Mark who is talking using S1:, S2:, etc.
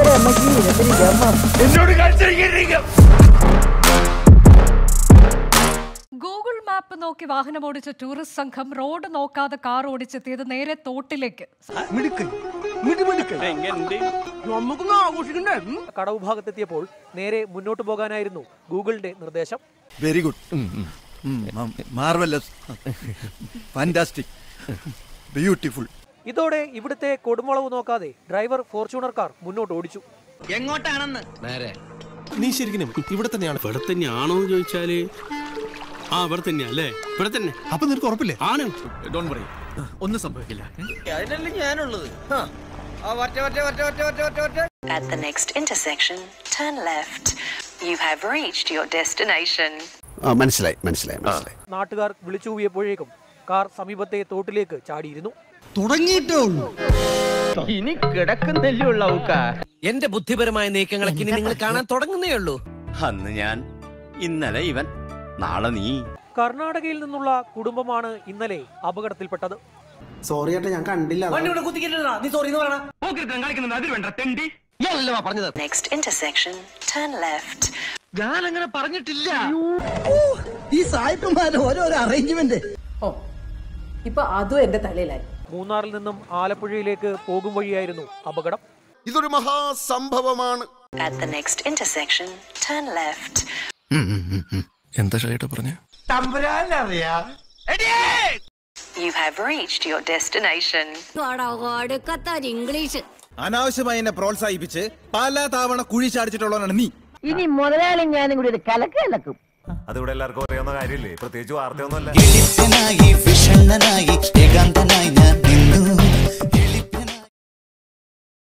S1: Google map നോക്കി വാഹനമോടിച്ച tourist സംഘം റോഡ് നോക്കാതെ കാർ ഓടിച്ചെത്തിയത് നേരെ തോട്ടിലേക്ക്
S2: കടവ് ഭാഗത്തെത്തിയപ്പോൾ നേരെ മുന്നോട്ട് പോകാനായിരുന്നു ഗൂഗിളിന്റെ നിർദ്ദേശം
S3: very good marvellous fantastic beautiful
S2: ഇതോടെ ഇവിടുത്തെ കൊടുമുളവ് നോക്കാതെ ഡ്രൈവർ ഫോർച്യൂണർ കാർ മുന്നോട്ട് ഓടിച്ചു
S4: നീ ശരിക്കും ഇവിടെ തന്നെയാണ്
S5: ഇവിടെ തന്നെയാണോ എന്ന് ചോദിച്ചാല് ആ ഇവിടെ തന്നെയാ അല്ലേ ഇവിടെ തന്നെ
S4: അപ്പൊ നിനക്ക് ഉറപ്പില്ലേ
S5: ആണ്
S4: ഡോൺ പറയും ഒന്നും സംഭവിക്കില്ല
S6: At the next intersection, turn left. You have reached your destination.
S5: മനസ്സിലായി മനസ്സിലായി മനസ്സിലായി
S2: നാട്ടുകാർ വിളിച്ചുകൂവിയപ്പോഴേക്കും കാർ സമീപത്തെ തോട്ടിലേക്ക് ചാടിയിരുന്നു
S7: എന്റെ ബുദ്ധിപരമായ നീക്കങ്ങളൊക്കെ ഇനി നിങ്ങൾ കാണാൻ തുടങ്ങുന്നേ ഉള്ളൂ
S8: അന്ന് ഞാൻ ഇന്നലെ ഇവൻ നാളെ നീ
S2: കർണാടകയിൽ നിന്നുള്ള കുടുംബമാണ് ഇന്നലെ അപകടത്തിൽപ്പെട്ടത്
S9: സോറി ഏട്ടാ ഞാൻ കണ്ടില്ല
S7: പറഞ്ഞത്
S6: Next intersection, turn left.
S7: ഞാൻ അങ്ങനെ പറഞ്ഞിട്ടില്ല
S9: ഈ സായിപ്പന്മാരുടെ ഓരോരോ അറേഞ്ച്മെന്റ്
S10: ഇപ്പൊ അതും എന്റെ തലയിലായി
S2: മൂന്നാറിൽ നിന്നും ആലപ്പുഴയിലേക്ക് പോകും വഴിയായിരുന്നു അപകടം
S4: ഇതൊരു മഹാസംഭവമാണ്
S6: At the next intersection, turn left.
S4: എന്താ ഷൈട്ട പറഞ്ഞ
S6: You have reached your destination.
S10: English
S3: അനാവശ്യമായി എന്നെ പ്രോത്സാഹിപ്പിച്ച് പല തവണ കുഴി ചാടിച്ചിട്ടുള്ളവനാണ് നീ
S10: ഇനി മുതലാളി ഞാനും കൂടി ഒരു കലക്ക് കലക്കും
S8: അതിവിടെ എല്ലാവർക്കും അറിയാവുന്ന കാര്യമില്ലേ പ്രത്യേകിച്ച് വാർത്തയൊന്നുമല്ല
S9: വിഷണ്ണനായി ഏകാന്തനായി ഞാൻ